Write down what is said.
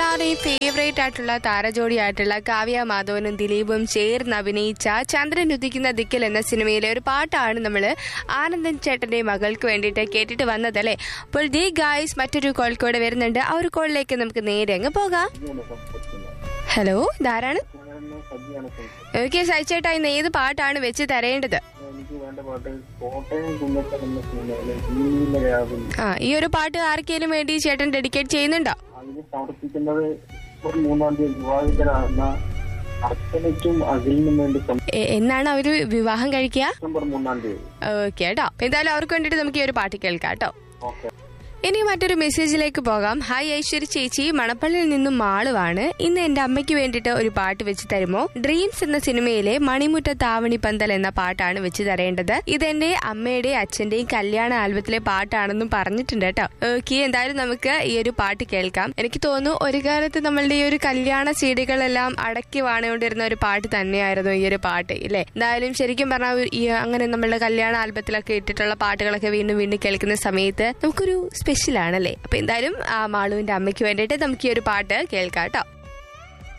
എല്ലാവരുടെയും ഫേവറേറ്റ് ആയിട്ടുള്ള താരജോഡിയായിട്ടുള്ള കാവ്യ മാധവനും ദിലീപും ചേർന്ന് അഭിനയിച്ച ചന്ദ്രൻ ഉദിക്കുന്ന ദിക്കിൽ എന്ന സിനിമയിലെ ഒരു പാട്ടാണ് നമ്മൾ ആനന്ദൻ ചേട്ടന്റെ മകൾക്ക് വേണ്ടിയിട്ട് കേട്ടിട്ട് വന്നതല്ലേ അപ്പോൾ ദി ഗായ്സ് മറ്റൊരു കോൾ കൂടെ വരുന്നുണ്ട് ആ ഒരു കോളിലേക്ക് നമുക്ക് നേരെ അങ്ങ് പോകാം ഹലോ ഇതാരാണ് ഓക്കെ സഹിച്ചേട്ടാ ഇന്ന് ഏത് പാട്ടാണ് വെച്ച് തരേണ്ടത് എനിക്ക് വേണ്ട പാട്ട് കോട്ടയം കുന്നത്തൻ എന്ന സിനിമയിലെ ജീവിത രാവിൽ ആ ഈ ഒരു പാട്ട് ആർക്കെങ്കിലും വേണ്ടി ചേട്ടൻ ഡെഡിക്കേറ്റ് ചെയ്യുന്നുണ്ടോ അതിന് സമർപ്പിക്കുന്നത് ഒരു മൂന്നാം തീയതി വിവാഹിതരാകുന്ന അർച്ചനയ്ക്കും അഖിലിനും വേണ്ടി സം- എ- എന്നാണ് അവര് വിവാഹം കഴിക്കുക ഡിസംബർ മൂന്നാം തീയതി ഓക്കെ കേട്ടോ അപ്പൊ എന്തായാലും അവർക്ക് വേണ്ടിട്ട് നമുക്ക് ഈ ഒരു പാട്ട് കേൾക്കാം കേട്ടോ ഓക്കെ ഇനി മറ്റൊരു മെസ്സേജിലേക്ക് പോകാം ഹായ് ഐശ്വര്യ ചേച്ചി മണപ്പള്ളിയിൽ നിന്നും മാളുവാണ് ഇന്ന് എന്റെ അമ്മയ്ക്ക് വേണ്ടിയിട്ട് ഒരു പാട്ട് വെച്ച് തരുമോ ഡ്രീംസ് എന്ന സിനിമയിലെ മണിമുറ്റ താവണി പന്തൽ എന്ന പാട്ടാണ് വെച്ച് തരേണ്ടത് ഇതെന്റെ അമ്മയുടെയും അച്ഛന്റെയും കല്യാണ ആൽബത്തിലെ പാട്ടാണെന്നും പറഞ്ഞിട്ടുണ്ട് കേട്ടോ ഓക്കെ എന്തായാലും നമുക്ക് ഈ ഒരു പാട്ട് കേൾക്കാം എനിക്ക് തോന്നുന്നു ഒരു കാലത്ത് നമ്മളുടെ ഈ ഒരു കല്യാണ സീഡികളെല്ലാം അടക്കി വാണുകൊണ്ടിരുന്ന ഒരു പാട്ട് തന്നെയായിരുന്നു ഈ ഒരു പാട്ട് ഇല്ലേ എന്തായാലും ശരിക്കും പറഞ്ഞാൽ ഈ അങ്ങനെ നമ്മളുടെ കല്യാണ ആൽബത്തിലൊക്കെ ഇട്ടിട്ടുള്ള പാട്ടുകളൊക്കെ വീണ്ടും വീണ്ടും കേൾക്കുന്ന സമയത്ത് നമുക്കൊരു സ്പെഷ്യൽ ആണല്ലേ അപ്പൊ എന്തായാലും ആ മാളുവിന്റെ അമ്മയ്ക്ക് വേണ്ടിയിട്ട് നമുക്ക് ഈ ഒരു പാട്ട് കേൾക്കാം കേട്ടോ